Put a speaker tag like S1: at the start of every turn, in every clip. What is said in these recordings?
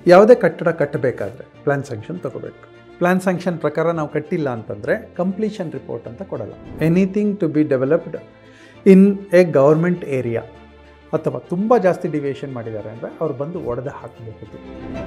S1: ಯಾವುದೇ ಕಟ್ಟಡ ಕಟ್ಟಬೇಕಾದ್ರೆ ಪ್ಲ್ಯಾನ್ ಸ್ಯಾಂಕ್ಷನ್ ತಗೋಬೇಕು ಪ್ಲ್ಯಾನ್ ಸ್ಯಾಂಕ್ಷನ್ ಪ್ರಕಾರ ನಾವು ಕಟ್ಟಿಲ್ಲ ಅಂತಂದರೆ ಕಂಪ್ಲೀಷನ್ ರಿಪೋರ್ಟ್ ಅಂತ ಕೊಡಲ್ಲ anything to be developed in a government area ಅಥವಾ ತುಂಬ ಜಾಸ್ತಿ ಡಿವಿಯೇಷನ್ ಮಾಡಿದ್ದಾರೆ ಅಂದರೆ ಅವ್ರು ಬಂದು ಒಡೆದು ಹಾಕಬಹುದು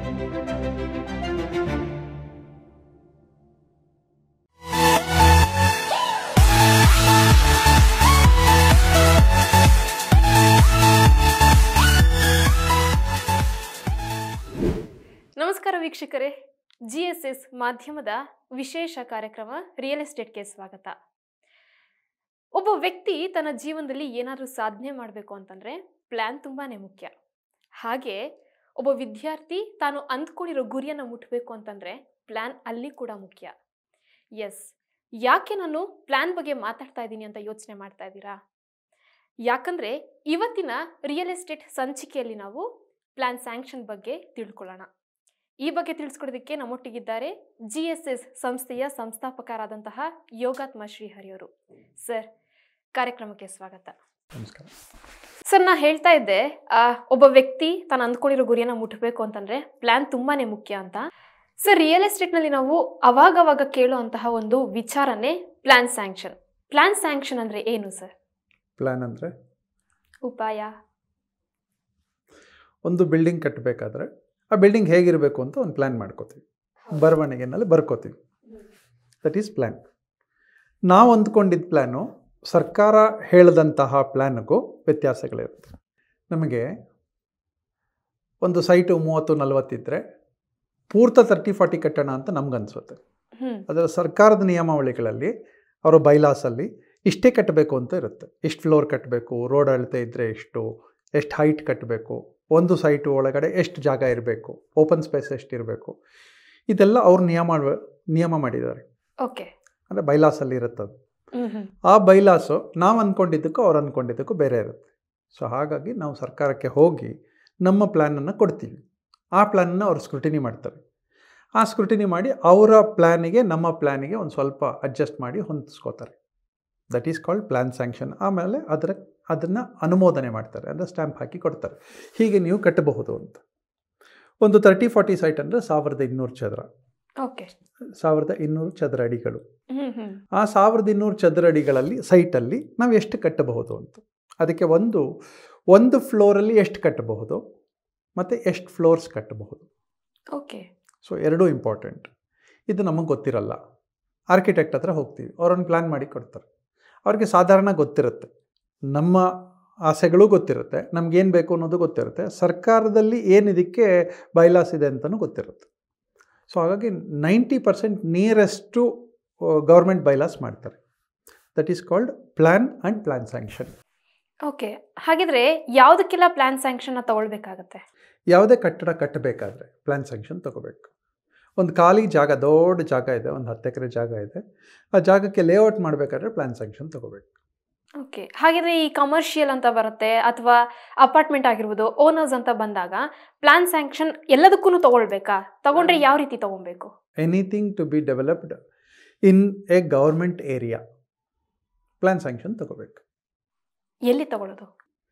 S2: ನಮಸ್ಕಾರ ವೀಕ್ಷಕರೇ ಜಿ ಎಸ್ ಎಸ್ ಮಾಧ್ಯಮದ ವಿಶೇಷ ಕಾರ್ಯಕ್ರಮ ರಿಯಲ್ ಎಸ್ಟೇಟ್ಗೆ ಸ್ವಾಗತ ಒಬ್ಬ ವ್ಯಕ್ತಿ ತನ್ನ ಜೀವನದಲ್ಲಿ ಏನಾದರೂ ಸಾಧನೆ ಮಾಡಬೇಕು ಅಂತಂದರೆ ಪ್ಲ್ಯಾನ್ ತುಂಬಾ ಮುಖ್ಯ ಹಾಗೆ ಒಬ್ಬ ವಿದ್ಯಾರ್ಥಿ ತಾನು ಅಂದ್ಕೊಂಡಿರೋ ಗುರಿಯನ್ನು ಮುಟ್ಟಬೇಕು ಅಂತಂದರೆ ಪ್ಲ್ಯಾನ್ ಅಲ್ಲಿ ಕೂಡ ಮುಖ್ಯ ಎಸ್ ಯಾಕೆ ನಾನು ಪ್ಲ್ಯಾನ್ ಬಗ್ಗೆ ಮಾತಾಡ್ತಾ ಇದ್ದೀನಿ ಅಂತ ಯೋಚನೆ ಮಾಡ್ತಾ ಇದ್ದೀರಾ ಯಾಕಂದರೆ ಇವತ್ತಿನ ರಿಯಲ್ ಎಸ್ಟೇಟ್ ಸಂಚಿಕೆಯಲ್ಲಿ ನಾವು ಪ್ಲ್ಯಾನ್ ಸ್ಯಾಂಕ್ಷನ್ ಬಗ್ಗೆ ತಿಳ್ಕೊಳ್ಳೋಣ ಈ ಬಗ್ಗೆ ತಿಳಿಸ್ಕೊಡೋದಕ್ಕೆ ನಮ್ಮೊಟ್ಟಿಗಿದ್ದಾರೆ ಜಿ ಎಸ್ ಎಸ್ ಸಂಸ್ಥೆಯ ಸಂಸ್ಥಾಪಕರಾದಂತಹ ಯೋಗಾತ್ಮ ಶ್ರೀಹರಿಯವರು ಸರ್ ಕಾರ್ಯಕ್ರಮಕ್ಕೆ ಸ್ವಾಗತ
S1: ನಮಸ್ಕಾರ
S2: ಸರ್ ನಾ ಹೇಳ್ತಾ ಇದ್ದೆ ಆ, ಒಬ್ಬ ವ್ಯಕ್ತಿ ತಾನು ಅಂದ್ಕೊಂಡಿರೋ ಗುರಿಯನ್ನು ಮುಟ್ಟಬೇಕು ಅಂತಂದ್ರೆ ಪ್ಲಾನ್ ತುಂಬಾನೇ ಮುಖ್ಯ ಅಂತ ಸರ್ ರಿಯಲ್ ಎಸ್ಟೇಟ್ನಲ್ಲಿ ನಾವು ಅವಾಗವಾಗ ಕೇಳುವಂತಹ ಒಂದು ವಿಚಾರನೇ ಪ್ಲಾನ್ ಸ್ಯಾಂಕ್ಷನ್ ಪ್ಲಾನ್ ಸ್ಯಾಂಕ್ಷನ್ ಅಂದ್ರೆ ಏನು ಸರ್
S1: ಪ್ಲ್ಯಾನ್ ಅಂದರೆ
S2: ಉಪಾಯ
S1: ಒಂದು ಬಿಲ್ಡಿಂಗ್ ಕಟ್ಟಬೇಕಾದ್ರೆ ಆ ಬಿಲ್ಡಿಂಗ್ ಹೇಗಿರಬೇಕು ಅಂತ ಒಂದು ಪ್ಲ್ಯಾನ್ ಮಾಡ್ಕೋತೀವಿ ಬರವಣಿಗೆನಲ್ಲಿ ಬರ್ಕೋತೀವಿ ದಟ್ ಈಸ್ ಪ್ಲ್ಯಾನ್ ನಾವು ಅಂದ್ಕೊಂಡಿದ್ದ ಪ್ಲ್ಯಾನು ಸರ್ಕಾರ ಹೇಳಿದಂತಹ ಪ್ಲ್ಯಾನ್ಗೂ ವ್ಯತ್ಯಾಸಗಳಿರುತ್ತೆ ನಮಗೆ ಒಂದು ಸೈಟು ಮೂವತ್ತು ನಲವತ್ತಿದ್ದರೆ ಪೂರ್ತ ತರ್ಟಿ ಫಾರ್ಟಿ ಕಟ್ಟೋಣ ಅಂತ ನಮ್ಗನ್ಸುತ್ತೆ
S2: ಹ್ಮ್
S1: ಅದರ ಸರ್ಕಾರದ ನಿಯಮಾವಳಿಗಳಲ್ಲಿ ಅವರ ಬೈಲಾಸಲ್ಲಿ ಇಷ್ಟೇ ಕಟ್ಟಬೇಕು ಅಂತ ಇರುತ್ತೆ ಇಷ್ಟು ಫ್ಲೋರ್ ಕಟ್ಟಬೇಕು ರೋಡ್ ಅಳತೆ ಇದ್ದರೆ ಎಷ್ಟು ಎಷ್ಟು ಹೈಟ್ ಕಟ್ಟಬೇಕು ಒಂದು ಸೈಟು ಒಳಗಡೆ ಎಷ್ಟು ಜಾಗ ಇರಬೇಕು ಓಪನ್ ಸ್ಪೇಸ್ ಎಷ್ಟು ಇರಬೇಕು ಇದೆಲ್ಲ ಅವ್ರು ನಿಯಮ ನಿಯಮ ಮಾಡಿದ್ದಾರೆ
S2: ಓಕೆ
S1: ಅಂದರೆ ಬೈಲಾಸಲ್ಲಿ ಇರುತ್ತದು
S2: ಹ್ಮ್ ಹ್ಮ್
S1: ಆ ಬೈಲಾಸು ನಾವು ಅಂದ್ಕೊಂಡಿದ್ದಕ್ಕೂ ಅವ್ರು ಅಂದ್ಕೊಂಡಿದ್ದಕ್ಕೂ ಬೇರೆ ಇರುತ್ತೆ ಸೊ ಹಾಗಾಗಿ ನಾವು ಸರ್ಕಾರಕ್ಕೆ ಹೋಗಿ ನಮ್ಮ ಪ್ಲ್ಯಾನನ್ನು ಕೊಡ್ತೀವಿ ಆ ಪ್ಲ್ಯಾನನ್ನು ಅವ್ರು ಸ್ಕ್ರೂಟಿನಿ ಮಾಡ್ತಾರೆ ಆ ಸ್ಕ್ರೂಟಿನಿ ಮಾಡಿ ಅವರ ಪ್ಲ್ಯಾನಿಗೆ ನಮ್ಮ ಪ್ಲ್ಯಾನಿಗೆ ಒಂದು ಸ್ವಲ್ಪ ಅಡ್ಜಸ್ಟ್ ಮಾಡಿ ಹೊಂದಿಸ್ಕೋತಾರೆ that is called plan sanction ಆಮೇಲೆ ಅದರ ಅದನ್ನು ಅನುಮೋದನೆ ಮಾಡ್ತಾರೆ ಅಂದರೆ ಸ್ಟ್ಯಾಂಪ್ ಹಾಕಿ ಕೊಡ್ತಾರೆ ಹೀಗೆ ನೀವು ಕಟ್ಟಬಹುದು ಅಂತ ಒಂದು ತರ್ಟಿ ಫಾರ್ಟಿ ಸೈಟ್ ಅಂದರೆ ಸಾವಿರದ ಇನ್ನೂರು ಚದರ
S2: ಓಕೆ
S1: ಸಾವಿರದ ಇನ್ನೂರು ಚದರ ಅಡಿಗಳು
S2: ಹ್ಮ್ ಹ್ಮ್
S1: ಆ ಸಾವಿರದ ಇನ್ನೂರು ಚದರ ಅಡಿಗಳಲ್ಲಿ ಸೈಟಲ್ಲಿ ನಾವು ಎಷ್ಟು ಕಟ್ಟಬಹುದು ಅಂತ ಅದಕ್ಕೆ ಒಂದು ಒಂದು ಫ್ಲೋರಲ್ಲಿ ಎಷ್ಟು ಕಟ್ಟಬಹುದು ಮತ್ತು ಎಷ್ಟು ಫ್ಲೋರ್ಸ್ ಕಟ್ಟಬಹುದು
S2: ಓಕೆ
S1: ಸೊ ಎರಡೂ ಇಂಪಾರ್ಟೆಂಟ್ ಇದು ನಮಗೆ ಗೊತ್ತಿರಲ್ಲ ಆರ್ಕಿಟೆಕ್ಟ್ ಹತ್ರ ಹೋಗ್ತೀವಿ ಅವರೊಂದು ಪ್ಲ್ಯಾನ್ ಮಾಡಿ ಕೊಡ್ತಾರೆ ಅವ್ರಿಗೆ ಸಾಧಾರಣ ಗೊತ್ತಿರುತ್ತೆ ನಮ್ಮ ಆಸೆಗಳು ಗೊತ್ತಿರುತ್ತೆ ನಮಗೇನು ಬೇಕು ಅನ್ನೋದು ಗೊತ್ತಿರುತ್ತೆ ಸರ್ಕಾರದಲ್ಲಿ ಏನಿದಕ್ಕೆ ಬೈಲಾಸ್ ಇದೆ ಅಂತಲೂ ಗೊತ್ತಿರುತ್ತೆ ಸೊ ಹಾಗಾಗಿ ninety percent nearest government bylaws ಮಾಡ್ತಾರೆ that is called plan and plan sanction
S2: okay ಹಾಗಿದ್ರೆ ಯಾವುದಕ್ಕೆಲ್ಲ ಪ್ಲಾನ್ ಸ್ಯಾಂಕ್ಷನ್ ತಗೊಳ್ಬೇಕಾಗತ್ತೆ
S1: ಯಾವುದೇ ಕಟ್ಟಡ ಕಟ್ಟಬೇಕಾದ್ರೆ ಪ್ಲ್ಯಾನ್ ಸ್ಯಾಂಕ್ಷನ್ ತಗೋಬೇಕು ಒಂದು ಖಾಲಿ ಜಾಗ ದೊಡ್ಡ ಜಾಗ ಇದೆ ಒಂದು ಹತ್ತು ಎಕರೆ ಜಾಗ ಇದೆ ಆ ಜಾಗಕ್ಕೆ ಲೇಔಟ್ ಮಾಡಬೇಕಾದ್ರೆ ಪ್ಲ್ಯಾನ್ ಸ್ಯಾಂಕ್ಷನ್ ತಗೋಬೇಕು
S2: ಓಕೆ ಹಾಗಿದ್ರೆ ಈ ಕಮರ್ಷಿಯಲ್ ಅಂತ ಬರುತ್ತೆ ಅಥವಾ ಅಪಾರ್ಟ್ಮೆಂಟ್ ಆಗಿರ್ಬೋದು ಓನರ್ಸ್ ಅಂತ ಬಂದಾಗ ಪ್ಲಾನ್ ಸ್ಯಾಂಕ್ಷನ್ ಎಲ್ಲದಕ್ಕೂ ತಗೊಳ್ಬೇಕಾ ತಗೊಂಡ್ರೆ ಯಾವ ರೀತಿ ತಗೊಬೇಕು
S1: anything to be developed in a government area plan sanction ತಗೋಬೇಕು
S2: ಎಲ್ಲಿ ತಗೊಳ್ಳೋದು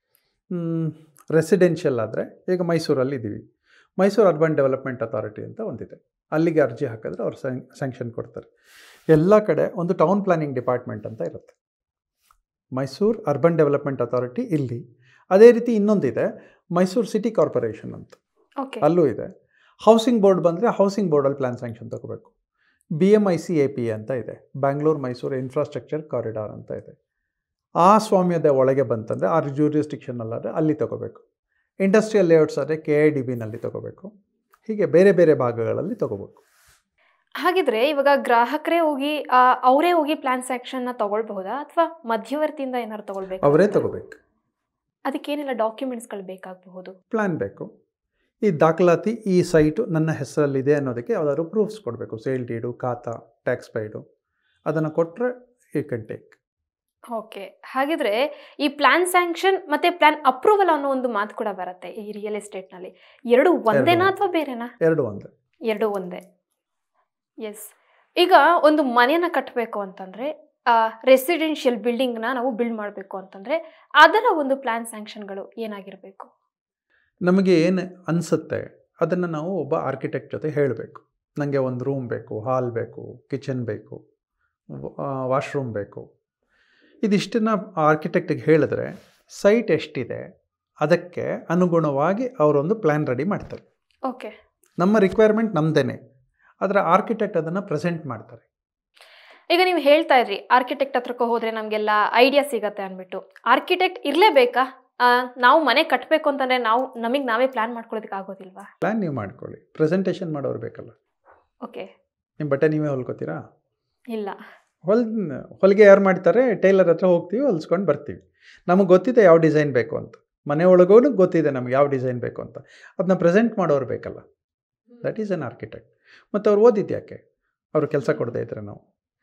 S1: ರೆಸಿಡೆನ್ಷಿಯಲ್ ಆದರೆ ಈಗ ಮೈಸೂರಲ್ಲಿ ಇದ್ದೀವಿ ಮೈಸೂರು ಅರ್ಬನ್ ಡೆವಲಪ್ಮೆಂಟ್ ಅಥಾರಿಟಿ ಅಂತ ಒಂದಿದೆ ಅಲ್ಲಿಗೆ ಅರ್ಜಿ ಹಾಕಿದ್ರೆ ಅವ್ರು ಸ್ಯಾಂಕ್ಷನ್ ಕೊಡ್ತಾರೆ ಎಲ್ಲ ಕಡೆ ಒಂದು ಟೌನ್ ಪ್ಲಾನಿಂಗ್ ಡಿಪಾರ್ಟ್ಮೆಂಟ್ ಅಂತ ಇರುತ್ತೆ ಮೈಸೂರು ಅರ್ಬನ್ ಡೆವಲಪ್ಮೆಂಟ್ ಅಥಾರಿಟಿ ಇಲ್ಲಿ ಅದೇ ರೀತಿ ಇನ್ನೊಂದಿದೆ ಮೈಸೂರು ಸಿಟಿ ಕಾರ್ಪೊರೇಷನ್ ಅಂತ
S2: ಓಕೆ
S1: ಅಲ್ಲೂ ಇದೆ ಹೌಸಿಂಗ್ ಬೋರ್ಡ್ ಬಂದರೆ ಹೌಸಿಂಗ್ ಬೋರ್ಡಲ್ಲಿ ಪ್ಲ್ಯಾನ್ ಸ್ಯಾಂಕ್ಷನ್ ತಗೋಬೇಕು B M I C A P ಅಂತ ಇದೆ ಬ್ಯಾಂಗ್ಳೂರು ಮೈಸೂರು ಇನ್ಫ್ರಾಸ್ಟ್ರಕ್ಚರ್ ಕಾರಿಡಾರ್ ಅಂತ ಇದೆ ಆ ಸ್ವಾಮ್ಯದ ಒಳಗೆ ಬಂತಂದರೆ ಆ ಜೂರಿಸ್ಟಿಕ್ಷನಲ್ಲಾದರೆ ಅಲ್ಲಿ ತಗೋಬೇಕು ಇಂಡಸ್ಟ್ರಿಯಲ್ ಲೇಔಟ್ಸ್ ಆದರೆ ಕೆ ಐ ಡಿ ಬಿನಲ್ಲಿ ತಗೋಬೇಕು ಹೀಗೆ ಬೇರೆ ಬೇರೆ ಭಾಗಗಳಲ್ಲಿ ತಗೋಬೇಕು
S2: ಹಾಗಿದ್ರೆ ಇವಾಗ ಗ್ರಾಹಕರೇ ಹೋಗಿ ಆ, ಅವರೇ ಹೋಗಿ ಪ್ಲಾನ್ ಸ್ಯಾಂಕ್ಷನ್ ನ ತಗೊಳ್ಬಹುದಾ ಅಥವಾ ಮಧ್ಯವರ್ತಿಯಿಂದ ಏನಾದ್ರು ತಗೊಳ್ಬೇಕು
S1: ಅವರೇ ತಗೋಬೇಕು
S2: ಅದಕ್ಕೇನೆಲ್ಲ ಡಾಕ್ಯುಮೆಂಟ್ಸ್ಗಳು ಬೇಕಾಗಬಹುದು
S1: ಪ್ಲ್ಯಾನ್ ಬೇಕು ಈ ದಾಖಲಾತಿ ಈ ಸೈಟು ನನ್ನ ಹೆಸರಲ್ಲಿದೆ ಅನ್ನೋದಕ್ಕೆ ಯಾವ್ದಾದ್ರು ಪ್ರೂಫ್ಸ್ ಕೊಡಬೇಕು sale deed khata tax paid ಅದನ್ನು ಕೊಟ್ಟರೆ ಈ ಕ್ಯಾನ್ ಟೇಕ್
S2: ಓಕೆ ಹಾಗಿದ್ರೆ ಈ ಪ್ಲಾನ್ ಸ್ಯಾಂಕ್ಷನ್ ಮತ್ತೆ ಪ್ಲಾನ್ ಅಪ್ರೂವಲ್ ಅನ್ನೋ ಒಂದು ಮಾತು ಕೂಡ ಬರುತ್ತೆ ಈ ರಿಯಲ್ ಎಸ್ಟೇಟ್ ನಲ್ಲಿ ಎರಡು ಒಂದೇನಾ
S1: ಎರಡು.
S2: ಅಥವಾ ಬೇರೆನಾ
S1: ಎರಡು ಒಂದೇ
S2: ಎರಡು ಒಂದೇ ಎಸ್ ಈಗ ಒಂದು ಮನೆಯನ್ನ ಕಟ್ಟಬೇಕು ಅಂತಂದ್ರೆ ರೆಸಿಡೆನ್ಷಿಯಲ್ ಬಿಲ್ಡಿಂಗ್ನ ನಾವು ಬಿಲ್ಡ್ ಮಾಡಬೇಕು ಅಂತಂದ್ರೆ ಅದರ ಒಂದು ಪ್ಲಾನ್ ಸ್ಯಾಂಕ್ಷನ್ಗಳು ಏನಾಗಿರಬೇಕು
S1: ನಮಗೆ ಏನು ಅನಿಸುತ್ತೆ ಅದನ್ನು ನಾವು ಒಬ್ಬ ಆರ್ಕಿಟೆಕ್ಟ್ ಜೊತೆ ಹೇಳಬೇಕು ನನಗೆ ಒಂದು ರೂಮ್ ಬೇಕು ಹಾಲ್ ಬೇಕು ಕಿಚನ್ ಬೇಕು ವಾಶ್ರೂಮ್ ಬೇಕು ಇದಿಷ್ಟನ್ನು ಆರ್ಕಿಟೆಕ್ಟಿಗೆ ಹೇಳಿದ್ರೆ ಸೈಟ್ ಎಷ್ಟಿದೆ ಅದಕ್ಕೆ ಅನುಗುಣವಾಗಿ ಅವರೊಂದು ಪ್ಲ್ಯಾನ್ ರೆಡಿ ಮಾಡ್ತಾರೆ
S2: ಓಕೆ
S1: ನಮ್ಮ ರಿಕ್ವೈರ್ಮೆಂಟ್ ನಮ್ಮದೇನೆ ಆದರೆ ಆರ್ಕಿಟೆಕ್ಟ್ ಅದನ್ನು ಪ್ರೆಸೆಂಟ್ ಮಾಡ್ತಾರೆ
S2: ಈಗ ನೀವು ಹೇಳ್ತಾ ಇದ್ರಿ ಆರ್ಕಿಟೆಕ್ಟ್ ಹತ್ರಕ್ಕೆ ಹೋದ್ರೆ ನಮಗೆಲ್ಲ ಐಡಿಯಾ ಸಿಗತ್ತೆ ಅಂದ್ಬಿಟ್ಟು ಆರ್ಕಿಟೆಕ್ಟ್ ಇರಲೇಬೇಕಾ ನಾವು ಮನೆ ಕಟ್ಟಬೇಕು ಅಂತಂದ್ರೆ ನಾವು ನಮಗೆ ನಾವೇ ಪ್ಲಾನ್ ಮಾಡ್ಕೊಳ್ಳೋದಕ್ಕೆ ಆಗೋದಿಲ್ವಾ
S1: ಪ್ಲ್ಯಾನ್ ನೀವು ಮಾಡ್ಕೊಳ್ಳಿ ಪ್ರೆಸೆಂಟೇಷನ್ ಮಾಡೋರು ಬೇಕಲ್ಲ
S2: ಓಕೆ
S1: ನಿಮ್ಮ ಬಟ್ಟೆ ನೀವೇ ಹೊಲ್ಕೋತೀರಾ
S2: ಇಲ್ಲ
S1: ಹೊಲ್ ಹೊಲಿಗೆ ಯಾರು ಮಾಡ್ತಾರೆ ಟೈಲರ್ ಹತ್ರ ಹೋಗ್ತೀವಿ ಹೊಲ್ಸ್ಕೊಂಡು ಬರ್ತೀವಿ ನಮಗೆ ಗೊತ್ತಿದೆ ಯಾವ ಡಿಸೈನ್ ಬೇಕು ಅಂತ ಮನೆ ಒಳಗೂ ಗೊತ್ತಿದೆ ನಮ್ಗೆ ಯಾವ ಡಿಸೈನ್ ಬೇಕು ಅಂತ ಅದನ್ನ ಪ್ರೆಸೆಂಟ್ ಮಾಡೋರು ಬೇಕಲ್ಲ ದಟ್ ಈಸ್ ಅನ್ ಆರ್ಕಿಟೆಕ್ಟ್ ಮತ್ತು ಅವ್ರು ಓದಿದ್ದು ಯಾಕೆ ಅವರು ಕೆಲಸ ಕೊಡದೇ ಇದ್ರೆ ನಾವು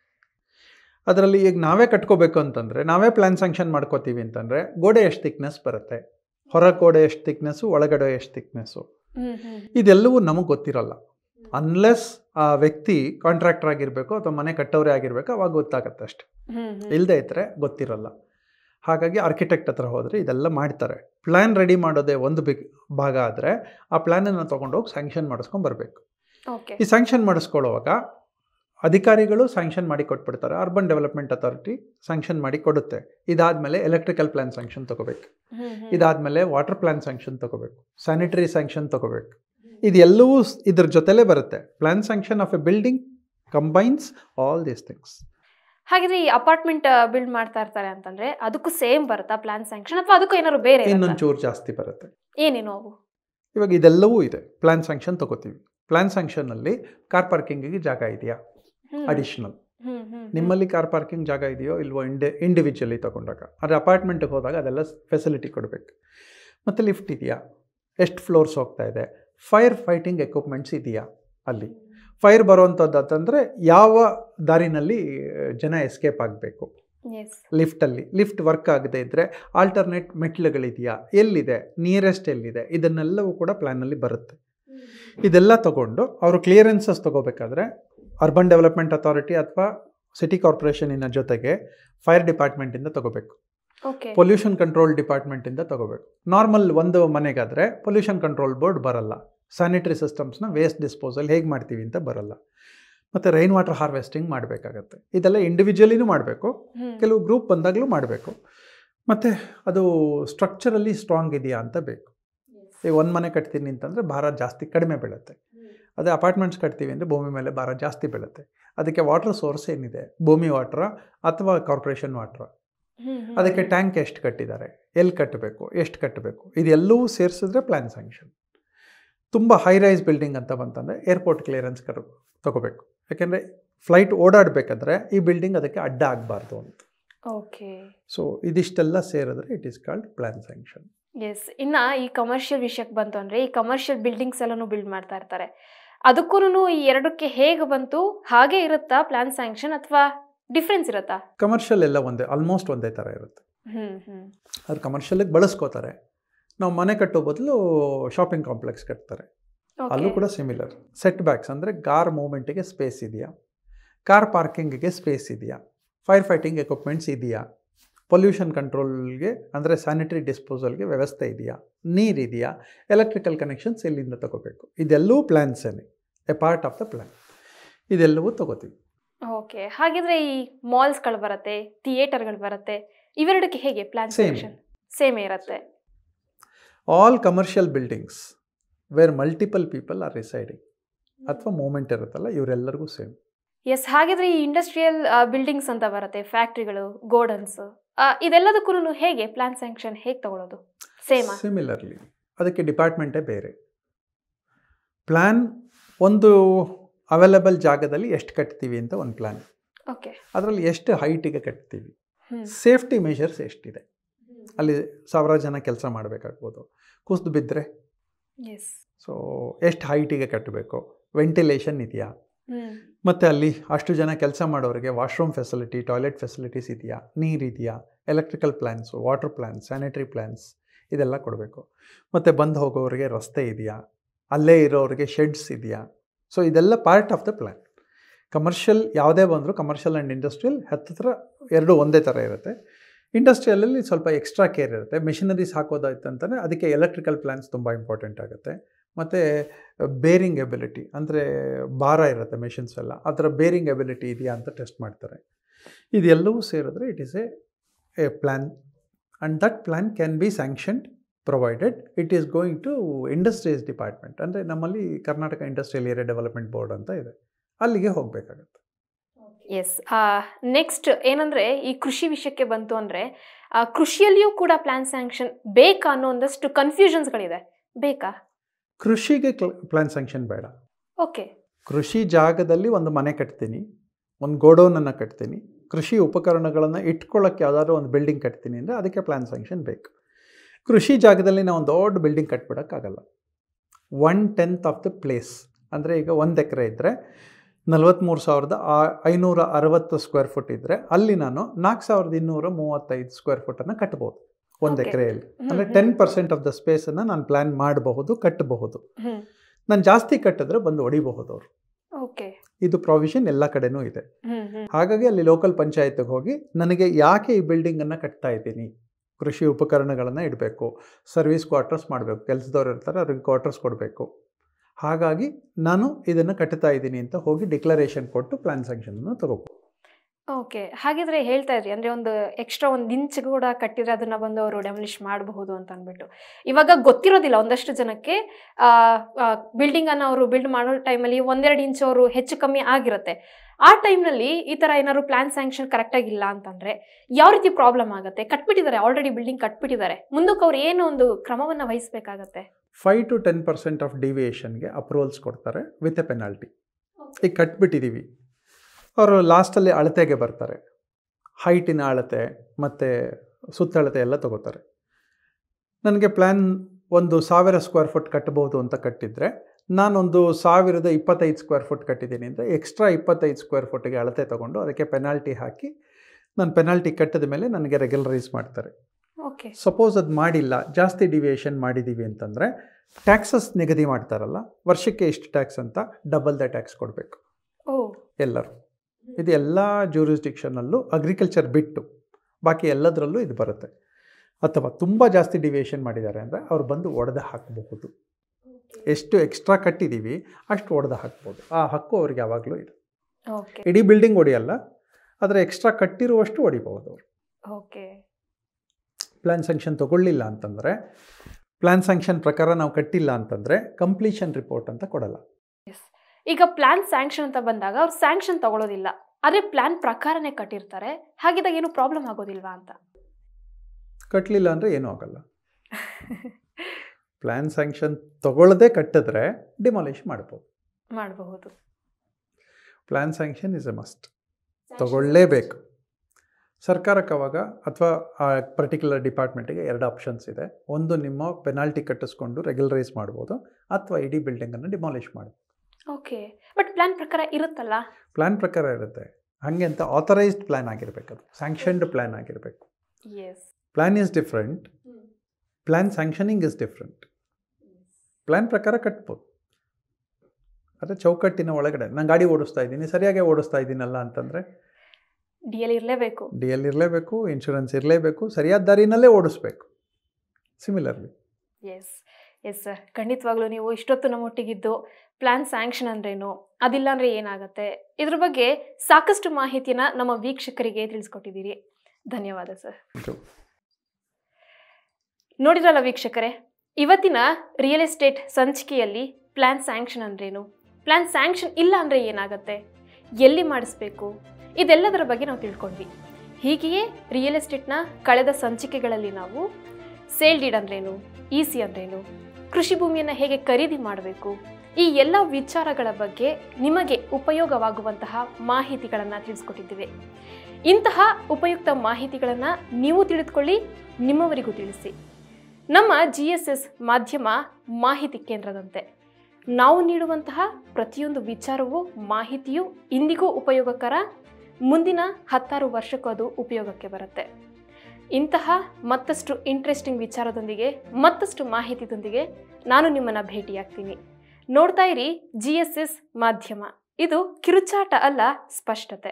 S1: ಅದರಲ್ಲಿ ಈಗ ನಾವೇ ಕಟ್ಕೋಬೇಕು ಅಂತಂದರೆ ನಾವೇ ಪ್ಲ್ಯಾನ್ ಸ್ಯಾಂಕ್ಷನ್ ಮಾಡ್ಕೋತೀವಿ ಅಂತಂದರೆ ಗೋಡೆ ಎಷ್ಟು ಥಿಕ್ನೆಸ್ ಬರುತ್ತೆ ಹೊರ ಗೋಡೆ ಎಷ್ಟು ಥಿಕ್ನೆಸ್ಸು ಒಳಗಡೆ ಎಷ್ಟು ಥಿಕ್ನೆಸ್ಸು
S2: ಹ್ಮ್ ಹ್ಮ್
S1: ಇದೆಲ್ಲವೂ ನಮಗೆ ಗೊತ್ತಿರಲ್ಲ ಅನ್ಲೆಸ್ ಆ ವ್ಯಕ್ತಿ ಕಾಂಟ್ರಾಕ್ಟರ್ ಆಗಿರಬೇಕು ಅಥವಾ ಮನೆ ಕಟ್ಟೋರೇ ಆಗಿರಬೇಕು ಅವಾಗ ಗೊತ್ತಾಗತ್ತೆ ಅಷ್ಟೆ
S2: ಹ್ಮ್ ಹ್ಮ್
S1: ಇಲ್ಲದೆ ಇದ್ದರೆ ಗೊತ್ತಿರಲ್ಲ ಹಾಗಾಗಿ ಆರ್ಕಿಟೆಕ್ಟ್ ಹತ್ರ ಹೋದರೆ ಇದೆಲ್ಲ ಮಾಡ್ತಾರೆ ಪ್ಲ್ಯಾನ್ ರೆಡಿ ಮಾಡೋದೇ ಒಂದು ಬಿಗ್ ಭಾಗ ಆದರೆ ಆ ಪ್ಲ್ಯಾನನ್ನು ತೊಗೊಂಡೋಗಿ ಸ್ಯಾಂಕ್ಷನ್ ಮಾಡಿಸ್ಕೊಂಡು ಬರಬೇಕು
S2: ಓಕೆ
S1: ಈ ಸ್ಯಾಂಕ್ಷನ್ ಮಾಡಿಸ್ಕೊಳ್ಳುವಾಗ ಅಧಿಕಾರಿಗಳು ಸ್ಯಾಂಕ್ಷನ್ ಮಾಡಿ ಕೊಟ್ಬಿಡ್ತಾರೆ ಅರ್ಬನ್ ಡೆವಲಪ್ಮೆಂಟ್ ಅಥಾರಿಟಿ ಸ್ಯಾಂಕ್ಷನ್ ಮಾಡಿ ಕೊಡುತ್ತೆ ಇದಾದಮೇಲೆ ಎಲೆಕ್ಟ್ರಿಕಲ್ ಪ್ಲ್ಯಾನ್ ಸ್ಯಾಂಕ್ಷನ್ ತೊಗೋಬೇಕು
S2: ಹ್ಮ್ ಹ್ಮ್
S1: ಇದಾದಮೇಲೆ ವಾಟರ್ ಪ್ಲ್ಯಾನ್ ಸ್ಯಾಂಕ್ಷನ್ ತೊಗೋಬೇಕು ಸ್ಯಾನಿಟರಿ ಸ್ಯಾಂಕ್ಷನ್ ತೊಗೋಬೇಕು ಇದೆಲ್ಲವೂ ಸ್- ಇದ್ರ ಜೊತೆಲೇ ಬರುತ್ತೆ plan sanction of a building combines all these things
S2: ಹಾಗಿದ್ರೆ ಈ ಅಪಾರ್ಟ್ಮೆಂಟ್ ಬಿಲ್ಡ್ ಮಾಡ್ತಾ ಇರ್ತಾರೆ ಅಂತಂದ್ರೆ ಅದಕ್ಕೂ ಸೇಮ್ ಬರುತ್ತಾ ಪ್ಲಾನ್ ಸ್ಯಾಂಕ್ಷನ್ ಅಥವಾ ಅದಕ್ಕೂ ಏನಾದ್ರು ಬೇರೆ ಇರುತ್ತಾ?
S1: ಇನ್ನೊಂದು ಚೂರು ಜಾಸ್ತಿ ಬರುತ್ತೆ
S2: ಏನೇನು ಅವು
S1: ಇವಾಗ ಇದೆಲ್ಲವೂ ಇದೆ ಪ್ಲ್ಯಾನ್ ಸ್ಯಾಂಕ್ಷನ್ ತೊಗೋತೀವಿ ಪ್ಲ್ಯಾನ್ ಸ್ಯಾಂಕ್ಷನಲ್ಲಿ ಕಾರ್ ಪಾರ್ಕಿಂಗಿಗೆ ಜಾಗ ಇದೆಯಾ
S2: ಹ್ಮ್.
S1: ಅಡಿಷ್ನಲ್
S2: ಹ್ಮ್, ಹ್ಮ್, ಹ್ಮ್.
S1: ನಿಮ್ಮಲ್ಲಿ ಕಾರ್ ಪಾರ್ಕಿಂಗ್ ಜಾಗ ಇದೆಯೋ ಇಲ್ವೋ ಇಂಡಿ ಇಂಡಿವಿಜುವಲಿ ತೊಗೊಂಡಾಗ ಆದರೆ ಅಪಾರ್ಟ್ಮೆಂಟ್ಗೆ ಹೋದಾಗ ಅದೆಲ್ಲ ಫೆಸಿಲಿಟಿ ಕೊಡಬೇಕು ಮತ್ತು ಲಿಫ್ಟ್ ಇದೆಯಾ ಎಷ್ಟು ಫ್ಲೋರ್ಸ್ ಹೋಗ್ತಾ ಇದೆ ಫೈರ್ ಫೈಟಿಂಗ್ ಎಕ್ವಿಪ್ಮೆಂಟ್ಸ್ ಇದೆಯಾ ಅಲ್ಲಿ ಫೈರ್ ಬರುವಂಥದ್ದು ಅಂತಂದರೆ ಯಾವ ದಾರಿನಲ್ಲಿ ಜನ ಎಸ್ಕೇಪ್ ಆಗಬೇಕು
S2: Yes.
S1: ಲಿಫ್ಟಲ್ಲಿ ಲಿಫ್ಟ್ ವರ್ಕ್ ಆಗದೆ ಇದ್ದರೆ ಆಲ್ಟರ್ನೇಟ್ ಮೆಟ್ಲುಗಳಿದೆಯಾ ಎಲ್ಲಿದೆ ನಿಯರೆಸ್ಟ್ ಎಲ್ಲಿದೆ ಇದನ್ನೆಲ್ಲವೂ ಕೂಡ ಪ್ಲ್ಯಾನಲ್ಲಿ ಬರುತ್ತೆ ಇದೆಲ್ಲ ತಗೊಂಡು ಅವರು ಕ್ಲಿಯರೆನ್ಸಸ್ ತೊಗೋಬೇಕಾದ್ರೆ ಅರ್ಬನ್ ಡೆವಲಪ್ಮೆಂಟ್ ಅಥಾರಿಟಿ ಅಥವಾ ಸಿಟಿ ಕಾರ್ಪೊರೇಷನಿನ ಜೊತೆಗೆ ಫೈರ್ ಡಿಪಾರ್ಟ್ಮೆಂಟಿಂದ ತಗೋಬೇಕು
S2: Okay.
S1: ಪೊಲ್ಯೂಷನ್ ಕಂಟ್ರೋಲ್ ಡಿಪಾರ್ಟ್ಮೆಂಟಿಂದ ತಗೋಬೇಕು ನಾರ್ಮಲ್ ಒಂದು ಮನೆಗಾದರೆ ಪೊಲ್ಯೂಷನ್ ಕಂಟ್ರೋಲ್ ಬೋರ್ಡ್ ಬರಲ್ಲ ಸ್ಯಾನಿಟರಿ ಸಿಸ್ಟಮ್ಸ್ನ ವೇಸ್ಟ್ ಡಿಸ್ಪೋಸಲ್ ಹೇಗೆ ಮಾಡ್ತೀವಿ ಅಂತ ಬರಲ್ಲ ಮತ್ತು ರೈನ್ ವಾಟರ್ ಹಾರ್ವೆಸ್ಟಿಂಗ್ ಮಾಡಬೇಕಾಗತ್ತೆ ಇದೆಲ್ಲ ಇಂಡಿವಿಜುವಲಿನೂ ಮಾಡಬೇಕು
S2: ಹ್ಮ್.
S1: ಕೆಲವು ಗ್ರೂಪ್ ಬಂದಾಗಲೂ ಮಾಡಬೇಕು ಮತ್ತು ಅದು ಸ್ಟ್ರಕ್ಚರಲ್ಲಿ ಸ್ಟ್ರಾಂಗ್ ಇದೆಯಾ ಅಂತ ಬೇಕು ಈಗ ಒಂದು ಮನೆ ಕಟ್ತೀನಿ ಅಂತಂದರೆ ಭಾರ ಜಾಸ್ತಿ ಕಡಿಮೆ ಬೀಳುತ್ತೆ ಅದೇ ಅಪಾರ್ಟ್ಮೆಂಟ್ಸ್ ಕಟ್ತೀವಿ ಅಂದರೆ ಭೂಮಿ ಮೇಲೆ ಭಾರ ಜಾಸ್ತಿ ಬೀಳುತ್ತೆ ಅದಕ್ಕೆ ವಾಟರ್ ಸೋರ್ಸ್ ಏನಿದೆ ಭೂಮಿ ವಾಟ್ರ ಅಥವಾ ಕಾರ್ಪೊರೇಷನ್ ವಾಟ್ರ
S2: ಹ್ಮ್, ಹ್ಮ್.
S1: ಅದಕ್ಕೆ ಟ್ಯಾಂಕ್ ಎಷ್ಟು ಕಟ್ಟಿದ್ದಾರೆ ಎಲ್ಲಿ ಕಟ್ಟಬೇಕು ಎಷ್ಟು ಕಟ್ಟಬೇಕು ಇದೆಲ್ಲವೂ ಸೇರಿಸಿದ್ರೆ ಪ್ಲ್ಯಾನ್ ಸ್ಯಾಂಕ್ಷನ್ ತುಂಬ ಹೈ ರೈಸ್ ಬಿಲ್ಡಿಂಗ್ ಅಂತ ಬಂತಂದರೆ ಏರ್ಪೋರ್ಟ್ ಕ್ಲಿಯರೆನ್ಸ್ ಕರ್ ತಗೋಬೇಕು ಯಾಕೆಂದರೆ ಫ್ಲೈಟ್ ಓಡಾಡಬೇಕಾದ್ರೆ ಈ ಬಿಲ್ಡಿಂಗ್ ಅದಕ್ಕೆ ಅಡ್ಡ ಆಗಬಾರ್ದು ಅಂತ
S2: ಓಕೆ
S1: ಸೊ ಇದಿಷ್ಟೆಲ್ಲ ಸೇರಿದ್ರೆ it is called plan sanction
S2: as ಇನ್ನ ಈ ಕಮರ್ಷಿಯಲ್ ವಿಷಯಕ್ಕೆ ಬಂತು ಅಂದ್ರೆ ಈ ಕಮರ್ಷಿಯಲ್ ಬಿಲ್ಡಿಂಗ್ಸ್ ಎಲ್ಲಾನು ಬಿಲ್ಡ್ ಮಾಡ್ತಾ ಇರ್ತಾರೆ ಅದಕ್ಕೂ ಈ ಎರಡಕ್ಕೆ ಹೇಗೆ ಬಂತು ಹಾಗೆ ಇರುತ್ತಾ ಪ್ಲಾನ್ ಸ್ಯಾಂಕ್ಷನ್ ಅಥವಾ ಡಿಫ್ರೆನ್ಸ್ ಇರುತ್ತಾ
S1: ಕಮರ್ಷಿಯಲ್ ಎಲ್ಲ ಒಂದೇ ಆಲ್ಮೋಸ್ಟ್ ಒಂದೇ ಥರ ಇರುತ್ತೆ
S2: ಹ್ಮ್ ಹ್ಮ್
S1: ಅದು ಕಮರ್ಷಿಯಲಿಗೆ ಬಳಸ್ಕೋತಾರೆ ನಾವು ಮನೆ ಕಟ್ಟೋ ಬದಲು ಶಾಪಿಂಗ್ ಕಾಂಪ್ಲೆಕ್ಸ್ ಕಟ್ತಾರೆ ಅಲ್ಲೂ ಕೂಡ ಸಿಮಿಲರ್ ಸೆಟ್ ಬ್ಯಾಕ್ಸ್ ಅಂದರೆ ಕಾರ್ ಮೂವ್ಮೆಂಟಿಗೆ ಸ್ಪೇಸ್ ಇದೆಯಾ ಕಾರ್ ಪಾರ್ಕಿಂಗಿಗೆ ಸ್ಪೇಸ್ ಇದೆಯಾ ಫೈರ್ ಫೈಟಿಂಗ್ ಎಕ್ವಿಪ್ಮೆಂಟ್ಸ್ ಇದೆಯಾ ಪೊಲ್ಯೂಷನ್ ಕಂಟ್ರೋಲ್ಗೆ ಅಂದರೆ ಸ್ಯಾನಿಟರಿ ಡಿಸ್ಪೋಸಲ್ಗೆ ವ್ಯವಸ್ಥೆ ಇದೆಯಾ ನೀರಿದೆಯಾ ಎಲೆಕ್ಟ್ರಿಕಲ್ ಕನೆಕ್ಷನ್ಸ್ ಎಲ್ಲಿಂದ ತಗೋಬೇಕು ಇದೆಲ್ಲವೂ ಪ್ಲ್ಯಾನ್ಸೇನೆ a part of the plan ಇದೆಲ್ಲವೂ ತಗೋತೀವಿ
S2: ಓಕೆ ಹಾಗಿದ್ರೆ ಈ ಮಾಲ್ಸ್ಗಳು ಬರುತ್ತೆ ಥಿಯೇಟರ್ಗಳು ಬರುತ್ತೆ ಇವೆರಡಕ್ಕೆ ಹೇಗೆ ಪ್ಲಾನ್
S1: Same.
S2: ಸ್ಯಾಂಕ್ಷನ್ ಸೇಮ್ ಇರುತ್ತೆ
S1: all commercial buildings where multiple people are residing ಅಥವಾ ಮೂಮೆಂಟ್ ಇರುತ್ತಲ್ಲ ಇವರೆಲ್ಲರಿಗೂ ಸೇಮ್
S2: ಎಸ್ ಹಾಗಿದ್ರೆ ಈ ಇಂಡಸ್ಟ್ರಿಯಲ್ ಬಿಲ್ಡಿಂಗ್ಸ್ ಅಂತ ಬರುತ್ತೆ ಫ್ಯಾಕ್ಟ್ರಿಗಳು ಗೋಡನ್ಸ್ ಇದೆಲ್ಲದಕ್ಕೂ ಹೇಗೆ ಪ್ಲಾನ್ ಸ್ಯಾಂಕ್ಷನ್ ಹೇಗೆ ತಗೊಳ್ಳೋದು ಸೇಮಾ
S1: ಸಿಮಿಲರ್ಲಿ ಅದಕ್ಕೆ ಡಿಪಾರ್ಟ್ಮೆಂಟೇ ಬೇರೆ ಪ್ಲ್ಯಾನ್ ಒಂದು ಅವೈಲಬಲ್ ಜಾಗದಲ್ಲಿ ಎಷ್ಟು ಕಟ್ತೀವಿ ಅಂತ ಒಂದು ಪ್ಲ್ಯಾನ್
S2: ಓಕೆ
S1: ಅದರಲ್ಲಿ ಎಷ್ಟು ಹೈಟಿಗೆ ಕಟ್ತೀವಿ
S2: ಹ್ಮ್
S1: ಸೇಫ್ಟಿ ಮೆಷರ್ಸ್ ಎಷ್ಟಿದೆ ಅಲ್ಲಿ ಸಾವಿರ ಜನ ಕೆಲಸ ಮಾಡಬೇಕಾಗ್ಬೋದು ಕುಸಿದು ಬಿದ್ದರೆ
S2: ಎಸ್
S1: ಸೊ ಎಷ್ಟು ಹೈಟಿಗೆ ಕಟ್ಟಬೇಕು ವೆಂಟಿಲೇಷನ್ ಇದೆಯಾ
S2: ಹ್ಮ್
S1: ಮತ್ತು ಅಲ್ಲಿ ಅಷ್ಟು ಜನ ಕೆಲಸ ಮಾಡೋರಿಗೆ ವಾಶ್ರೂಮ್ ಫೆಸಿಲಿಟಿ ಟಾಯ್ಲೆಟ್ ಫೆಸಿಲಿಟೀಸ್ ಇದೆಯಾ ನೀರಿದೆಯಾ electrical plans water plans sanitary plans ಇದೆಲ್ಲ ಕೊಡಬೇಕು ಮತ್ತು ಬಂದು ಹೋಗೋರಿಗೆ ರಸ್ತೆ ಇದೆಯಾ ಅಲ್ಲೇ ಇರೋರಿಗೆ ಶೆಡ್ಸ್ ಇದೆಯಾ ಸೊ ಇದೆಲ್ಲ part of the plan commercial ಯಾವುದೇ ಬಂದರೂ ಕಮರ್ಷಿಯಲ್ ಆ್ಯಂಡ್ ಇಂಡಸ್ಟ್ರಿಯಲ್ ಹತ್ತಿರ ಎರಡು ಒಂದೇ ಥರ ಇರುತ್ತೆ ಇಂಡಸ್ಟ್ರಿಯಲಲ್ಲಿ ಸ್ವಲ್ಪ ಎಕ್ಸ್ಟ್ರಾ ಕೇರ್ ಇರುತ್ತೆ ಮೆಷಿನರೀಸ್ ಹಾಕೋದಾಯ್ತು ಅಂತಂದರೆ ಅದಕ್ಕೆ ಎಲೆಕ್ಟ್ರಿಕಲ್ ಪ್ಲ್ಯಾನ್ಸ್ ತುಂಬ ಇಂಪಾರ್ಟೆಂಟ್ ಆಗುತ್ತೆ ಮತ್ತು ಬೇರಿಂಗ್ ಎಬಿಲಿಟಿ ಅಂದರೆ ಭಾರ ಇರುತ್ತೆ ಮೆಷಿನ್ಸ್ ಎಲ್ಲ ಅದರ ಬೇರಿಂಗ್ ಎಬಿಲಿಟಿ ಇದೆಯಾ ಅಂತ ಟೆಸ್ಟ್ ಮಾಡ್ತಾರೆ ಇದೆಲ್ಲವೂ ಸೇರಿದ್ರೆ it is a a plan and that plan can be sanctioned provided it is going to industries department ಅಂದರೆ ನಮ್ಮಲ್ಲಿ Karnataka industrial area development board ಅಂತ ಇದೆ ಅಲ್ಲಿಗೆ ಹೋಗಬೇಕಾಗತ್ತೆ
S2: ಎಸ್ ನೆಕ್ಸ್ಟ್ ಏನಂದ್ರೆ ಈ ಕೃಷಿ ವಿಷಯಕ್ಕೆ ಬಂತು ಅಂದ್ರೆ ಆ, ಕೃಷಿಯಲ್ಲಿಯೂ ಕೂಡ ಪ್ಲಾನ್ ಸ್ಯಾಂಕ್ಷನ್ ಬೇಕಾ ಅನ್ನೋ ಒಂದಷ್ಟು ಕನ್ಫ್ಯೂಷನ್ಸ್ಗಳಿದೆ ಬೇಕಾ
S1: ಕೃಷಿಗೆ ಪ್ಲ್ಯಾನ್ ಸ್ಯಾಂಕ್ಷನ್ ಬೇಡ
S2: ಓಕೆ
S1: ಕೃಷಿ ಜಾಗದಲ್ಲಿ ಒಂದು ಮನೆ ಕಟ್ತೀನಿ ಒಂದು ಗೋಡೌನನ್ನು ಕಟ್ತೀನಿ ಕೃಷಿ ಉಪಕರಣಗಳನ್ನು ಇಟ್ಕೊಳ್ಳೋಕ್ಕೆ ಯಾವುದಾದ್ರೂ ಒಂದು ಬಿಲ್ಡಿಂಗ್ ಕಟ್ತೀನಿ ಅಂದರೆ ಅದಕ್ಕೆ ಪ್ಲ್ಯಾನ್ ಸ್ಯಾಂಕ್ಷನ್ ಬೇಕು ಕೃಷಿ ಜಾಗದಲ್ಲಿ ನಾವು ಒಂದು ದೊಡ್ಡ ಬಿಲ್ಡಿಂಗ್ ಕಟ್ಬಿಡೋಕ್ಕಾಗಲ್ಲ one tenth of the place ಅಂದರೆ ಈಗ ಒಂದು ಎಕರೆ ಇದ್ದರೆ ನಲವತ್ತ್ಮೂರು ಸಾವಿರದ ಆ- ಐನೂರ ಅರವತ್ತು ಸ್ಕ್ವೇರ್ ಫುಟ್ ಇದ್ದರೆ ಅಲ್ಲಿ ನಾನು ನಾಲ್ಕು ಸಾವಿರದ ಇನ್ನೂರ ಮೂವತ್ತೈದು ಸ್ಕ್ವೇರ್ ಫುಟನ್ನು ಕಟ್ಬೋದು ಒಂದು
S2: Okay.
S1: ಎಕರೆಯಲ್ಲಿ
S2: ಹ್ಮ್,
S1: ಅಂದರೆ
S2: ಹ್ಮ್.
S1: ಟೆನ್ ಪರ್ಸೆಂಟ್ ಆಫ್ ದ ಸ್ಪೇಸನ್ನು ನಾನು ಪ್ಲ್ಯಾನ್ ಮಾಡಬಹುದು ಕಟ್ಟಬಹುದು
S2: ಹ್ಮ್
S1: ನಾನು ಜಾಸ್ತಿ ಕಟ್ಟಿದ್ರೆ ಬಂದು ಹೊಡಿಬಹುದು ಅವರು
S2: ಓಕೆ
S1: ಇದು ಪ್ರಾವಿಷನ್ ಎಲ್ಲ ಕಡೆನೂ ಇದೆ
S2: ಹ್ಮ್ ಹ್ಮ್
S1: ಹಾಗಾಗಿ ಅಲ್ಲಿ ಲೋಕಲ್ ಪಂಚಾಯತ್ಗೆ ಹೋಗಿ ನನಗೆ ಯಾಕೆ ಈ ಬಿಲ್ಡಿಂಗನ್ನು ಕಟ್ತಾ ಇದ್ದೀನಿ ಕೃಷಿ ಉಪಕರಣಗಳನ್ನು ಇಡಬೇಕು ಸರ್ವಿಸ್ ಕ್ವಾರ್ಟರ್ಸ್ ಮಾಡಬೇಕು ಕೆಲಸದವ್ರು ಇರ್ತಾರೆ ಅವ್ರಿಗೆ ಕ್ವಾರ್ಟರ್ಸ್ ಕೊಡಬೇಕು ಹಾಗಾಗಿ ನಾನು ಇದನ್ನು ಕಟ್ತಾ ಇದ್ದೀನಿ ಅಂತ ಹೋಗಿ ಡಿಕ್ಲರೇಷನ್ ಕೊಟ್ಟು ಪ್ಲಾನ್ ಸ್ಯಾಂಕ್ಷನನ್ನು ತಗೋಬೋದು
S2: ಓಕೆ ಹಾಗಿದ್ರೆ ಹೇಳ್ತಾ ಇದ್ರಿ ಅಂದ್ರೆ ಒಂದು ಎಕ್ಸ್ಟ್ರಾ ಒಂದು ಇಂಚ್ ಕೂಡ ಕಟ್ಟಿದ್ರೆ ಅದನ್ನ ಬಂದು ಅವರು ಡೆಮಲಿಷ್ ಮಾಡಬಹುದು ಅಂತ ಅಂದ್ಬಿಟ್ಟು ಇವಾಗ ಗೊತ್ತಿರೋದಿಲ್ಲ ಒಂದಷ್ಟು ಜನಕ್ಕೆ ಬಿಲ್ಡಿಂಗ್ ಅನ್ನ ಅವರು ಬಿಲ್ಡ್ ಮಾಡೋ ಟೈಮಲ್ಲಿ ಒಂದೆರಡು ಇಂಚ್ ಅವರು ಹೆಚ್ಚು ಕಮ್ಮಿ ಆಗಿರುತ್ತೆ ಆ ಟೈಮ್ನಲ್ಲಿ ಈ ತರ ಏನಾದ್ರು ಪ್ಲಾನ್ ಸ್ಯಾಂಕ್ಷನ್ ಕರೆಕ್ಟ್ ಆಗಿಲ್ಲ ಅಂತಂದ್ರೆ ಯಾವ ರೀತಿ ಪ್ರಾಬ್ಲಮ್ ಆಗುತ್ತೆ ಕಟ್ಬಿಟ್ಟಿದ್ದಾರೆ ಆಲ್ರೆಡಿ ಬಿಲ್ಡಿಂಗ್ ಕಟ್ಬಿಟ್ಟಿದ್ದಾರೆ ಮುಂದಕ್ಕೆ ಅವ್ರು ಏನು ಒಂದು ಕ್ರಮವನ್ನ ವಹಿಸಬೇಕಾಗತ್ತೆ
S1: five to ten percent of ಡಿವಿಯೇಷನ್ಗೆ ಅಪ್ರೂವಲ್ಸ್ ಕೊಡ್ತಾರೆ ವಿತ್ ಎ ಪೆನಾಲ್ಟಿ ಈಗ ಕಟ್ಬಿಟ್ಟಿದ್ದೀವಿ ಅವರು ಲಾಸ್ಟಲ್ಲಿ ಅಳತೆಗೆ ಬರ್ತಾರೆ ಹೈಟಿನ ಅಳತೆ ಮತ್ತು ಸುತ್ತಳತೆ ಎಲ್ಲ ತಗೋತಾರೆ ನನಗೆ ಪ್ಲ್ಯಾನ್ ಒಂದು ಸಾವಿರ ಸ್ಕ್ವೇರ್ ಫುಟ್ ಕಟ್ಟಬಹುದು ಅಂತ ಕಟ್ಟಿದರೆ ನಾನೊಂದು ಸಾವಿರದ ಇಪ್ಪತ್ತೈದು ಸ್ಕ್ವೇರ್ ಫುಟ್ ಕಟ್ಟಿದ್ದೀನಿ ಅಂದರೆ ಎಕ್ಸ್ಟ್ರಾ ಇಪ್ಪತ್ತೈದು ಸ್ಕ್ವೇರ್ ಫುಟ್ಗೆ ಅಳತೆ ತೊಗೊಂಡು ಅದಕ್ಕೆ ಪೆನಾಲ್ಟಿ ಹಾಕಿ ನಾನು ಪೆನಾಲ್ಟಿ ಕಟ್ಟಿದ ಮೇಲೆ ನನಗೆ ರೆಗ್ಯುಲರೈಸ್ ಮಾಡ್ತಾರೆ
S2: ಓಕೆ
S1: ಸಪೋಸ್ ಅದು ಮಾಡಿಲ್ಲ ಜಾಸ್ತಿ ಡಿವಿಯೇಷನ್ ಮಾಡಿದ್ದೀವಿ ಅಂತಂದರೆ ಟ್ಯಾಕ್ಸಸ್ ನಿಗದಿ ಮಾಡ್ತಾರಲ್ಲ ವರ್ಷಕ್ಕೆ ಇಷ್ಟು ಟ್ಯಾಕ್ಸ್ ಅಂತ ಡಬಲ್ ದ ಟ್ಯಾಕ್ಸ್ ಕೊಡಬೇಕು
S2: ಓ
S1: ಎಲ್ಲರೂ ಇದು ಎಲ್ಲ ಜ್ಯೂರಿಸ್ಡಿಕ್ಷನಲ್ಲೂ ಅಗ್ರಿಕಲ್ಚರ್ ಬಿಟ್ಟು ಬಾಕಿ ಎಲ್ಲದರಲ್ಲೂ ಇದು ಬರುತ್ತೆ ಅಥವಾ ತುಂಬ ಜಾಸ್ತಿ ಡಿವಿಯೇಷನ್ ಮಾಡಿದ್ದಾರೆ ಅಂದರೆ ಅವ್ರು ಬಂದು ಒಡೆದು ಹಾಕಬಹುದು ಎಷ್ಟು ಎಕ್ಸ್ಟ್ರಾ ಕಟ್ಟಿದ್ದೀವಿ ಅಷ್ಟು ಒಡೆದು ಹಾಕ್ಬೋದು ಆ ಹಕ್ಕು ಅವ್ರಿಗೆ ಯಾವಾಗಲೂ ಇದೆ
S2: ಓಕೆ
S1: ಇಡೀ ಬಿಲ್ಡಿಂಗ್ ಹೊಡಿಯಲ್ಲ ಆದರೆ ಎಕ್ಸ್ಟ್ರಾ ಕಟ್ಟಿರುವಷ್ಟು ಹೊಡಿಬಹುದು ಅವರು
S2: ಓಕೆ
S1: ಪ್ಲ್ಯಾನ್ ಸ್ಯಾಂಕ್ಷನ್ ತಗೊಳ್ಳಿಲ್ಲ ಅಂತಂದರೆ ಪ್ಲ್ಯಾನ್ ಸ್ಯಾಂಕ್ಷನ್ ಪ್ರಕಾರ ನಾವು ಕಟ್ಟಿಲ್ಲ ಅಂತಂದರೆ ಕಂಪ್ಲೀಷನ್ ರಿಪೋರ್ಟ್ ಅಂತ ಕೊಡಲ್ಲ
S2: ಈಗ ಪ್ಲಾನ್ ಸ್ಯಾಂಕ್ಷನ್ ಅಂತ ಬಂದಾಗ ಅವ್ರು ಸ್ಯಾಂಕ್ಷನ್ ತಗೊಳ್ಳೋದಿಲ್ಲ ಆದ್ರೆ ಪ್ಲಾನ್ ಪ್ರಕಾರನೇ ಕಟ್ಟಿರ್ತಾರೆ ಹಾಗಿದ್ದಾಗ ಏನು ಪ್ರಾಬ್ಲಮ್ ಆಗೋದಿಲ್ವಾ ಅಂತ
S1: ಕಟ್ಟಲಿಲ್ಲ ಅಂದರೆ ಏನೂ ಆಗಲ್ಲ ಪ್ಲ್ಯಾನ್ ಸ್ಯಾಂಕ್ಷನ್ ತಗೊಳ್ಳದೆ ಕಟ್ಟಿದ್ರೆ ಡಿಮಾಲಿಷ್ ಮಾಡ್ಬೋದು
S2: ಮಾಡಬಹುದು
S1: plan sanction is a must ತಗೊಳ್ಳೇಬೇಕು ಸರ್ಕಾರಕ್ಕೆ ಅವಾಗ ಅಥವಾ ಆ ಪರ್ಟಿಕ್ಯುಲರ್ ಡಿಪಾರ್ಟ್ಮೆಂಟಿಗೆ ಎರಡು ಆಪ್ಷನ್ಸ್ ಇದೆ ಒಂದು ನಿಮ್ಮ ಪೆನಾಲ್ಟಿ ಕಟ್ಟಿಸ್ಕೊಂಡು ರೆಗ್ಯುಲರೈಸ್ ಮಾಡ್ಬೋದು ಅಥವಾ ಇಡೀ ಬಿಲ್ಡಿಂಗನ್ನು ಡಿಮಾಲಿಷ್ ಮಾಡ್ಬೋದು
S2: ಓಕೆ ಬಟ್ ಪ್ಲಾನ್ ಪ್ರಕಾರ ಇರುತ್ತಲ್ಲ
S1: ಪ್ಲ್ಯಾನ್ ಪ್ರಕಾರ ಇರುತ್ತೆ ಹಾಗೆ ಅಂತ ಆಥರೈಸ್ಡ್ ಪ್ಲ್ಯಾನ್ ಆಗಿರಬೇಕು ಅದು ಸ್ಯಾಂಕ್ಷನ್ಡ್ ಪ್ಲ್ಯಾನ್ ಆಗಿರಬೇಕು
S2: as
S1: plan is different plan sanctioning is different plan ಪ್ರಕಾರ ಕಟ್ಬೋದು ಆದರೆ ಚೌಕಟ್ಟಿನ ಒಳಗಡೆ ನಾನು ಗಾಡಿ ಓಡಿಸ್ತಾ ಇದ್ದೀನಿ ಸರಿಯಾಗಿ ಓಡಿಸ್ತಾ ಇದ್ದೀನಲ್ಲ ಅಂತಂದರೆ
S2: ಡಿ ಎಲ್ ಇರಲೇಬೇಕು
S1: ಡಿ ಎಲ್ ಇರಲೇಬೇಕು ಇನ್ಶೂರೆನ್ಸ್ ಇರಲೇಬೇಕು ಸರಿಯಾದ ದಾರಿನಲ್ಲೇ ಓಡಿಸ್ಬೇಕು ಸಿಮಿಲರ್ಲಿ
S2: ಎಸ್ ಎಸ್ ಸರ್ ಖಂಡಿತವಾಗ್ಲೂ ನೀವು ಇಷ್ಟೊತ್ತು ನಮ್ಮೊಟ್ಟಿಗಿದ್ದು ಪ್ಲಾನ್ ಸ್ಯಾಂಕ್ಷನ್ ಅಂದ್ರೇನು ಅದಿಲ್ಲ ಅಂದ್ರೆ ಏನಾಗುತ್ತೆ ಇದ್ರ ಬಗ್ಗೆ ಸಾಕಷ್ಟು ಮಾಹಿತಿನ ನಮ್ಮ ವೀಕ್ಷಕರಿಗೆ ತಿಳಿಸ್ಕೊಟ್ಟಿದ್ದೀರಿ ಧನ್ಯವಾದ ಸರ್ ನೋಡಿದ್ರಲ್ಲ ವೀಕ್ಷಕರೇ ಇವತ್ತಿನ ರಿಯಲ್ ಎಸ್ಟೇಟ್ ಸಂಚಿಕೆಯಲ್ಲಿ ಪ್ಲಾನ್ ಸ್ಯಾಂಕ್ಷನ್ ಅಂದ್ರೇನು ಪ್ಲಾನ್ ಸ್ಯಾಂಕ್ಷನ್ ಇಲ್ಲ ಅಂದರೆ ಏನಾಗುತ್ತೆ ಎಲ್ಲಿ ಮಾಡಿಸ್ಬೇಕು ಇದೆಲ್ಲದರ ಬಗ್ಗೆ ನಾವು ತಿಳ್ಕೊಂಡ್ವಿ ಹೀಗೆಯೇ ರಿಯಲ್ ಎಸ್ಟೇಟ್ನ ಕಳೆದ ಸಂಚಿಕೆಗಳಲ್ಲಿ ನಾವು ಸೇಲ್ ಡೀಡ್ ಅಂದ್ರೇನು ಇ ಸಿ ಅಂದ್ರೇನು ಕೃಷಿ ಭೂಮಿಯನ್ನು ಹೇಗೆ ಖರೀದಿ ಮಾಡಬೇಕು ಈ ಎಲ್ಲ ವಿಚಾರಗಳ ಬಗ್ಗೆ ನಿಮಗೆ ಉಪಯೋಗವಾಗುವಂತಹ ಮಾಹಿತಿಗಳನ್ನು ತಿಳಿಸ್ಕೊಟ್ಟಿದ್ದೇವೆ ಇಂತಹ ಉಪಯುಕ್ತ ಮಾಹಿತಿಗಳನ್ನು ನೀವು ತಿಳಿದುಕೊಳ್ಳಿ ನಿಮ್ಮವರಿಗೂ ತಿಳಿಸಿ ನಮ್ಮ ಜಿ ಎಸ್ ಎಸ್ ಮಾಧ್ಯಮ ಮಾಹಿತಿ ಕೇಂದ್ರದಂತೆ ನಾವು ನೀಡುವಂತಹ ಪ್ರತಿಯೊಂದು ವಿಚಾರವೂ ಮಾಹಿತಿಯು ಇಂದಿಗೂ ಉಪಯೋಗಕರ ಮುಂದಿನ ಹತ್ತಾರು ವರ್ಷಕ್ಕೂ ಅದು ಉಪಯೋಗಕ್ಕೆ ಬರುತ್ತೆ ಇಂತಹ ಮತ್ತಷ್ಟು ಇಂಟ್ರೆಸ್ಟಿಂಗ್ ವಿಚಾರದೊಂದಿಗೆ ಮತ್ತಷ್ಟು ಮಾಹಿತಿದೊಂದಿಗೆ ನಾನು ನಿಮ್ಮನ್ನು ಭೇಟಿಯಾಗ್ತೀನಿ ನೋಡ್ತಾ ಇರಿ ಜಿ ಎಸ್ ಎಸ್ ಮಾಧ್ಯಮ ಇದು ಕಿರುಚಾಟ ಅಲ್ಲ ಸ್ಪಷ್ಟತೆ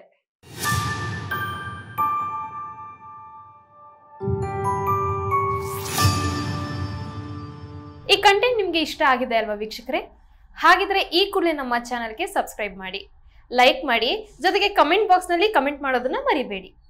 S2: ಈ ಕಂಟೆಂಟ್ ನಿಮಗೆ ಇಷ್ಟ ಆಗಿದೆ ಅಲ್ವಾ ವೀಕ್ಷಕರೇ ಹಾಗಿದ್ರೆ ಈ ಕೂಡಲೇ ನಮ್ಮ ಚಾನಲ್ಗೆ ಸಬ್ಸ್ಕ್ರೈಬ್ ಮಾಡಿ ಲೈಕ್ ಮಾಡಿ ಜೊತೆಗೆ ಕಮೆಂಟ್ ಬಾಕ್ಸ್ನಲ್ಲಿ ಕಮೆಂಟ್ ಮಾಡೋದನ್ನ ಮರಿಬೇಡಿ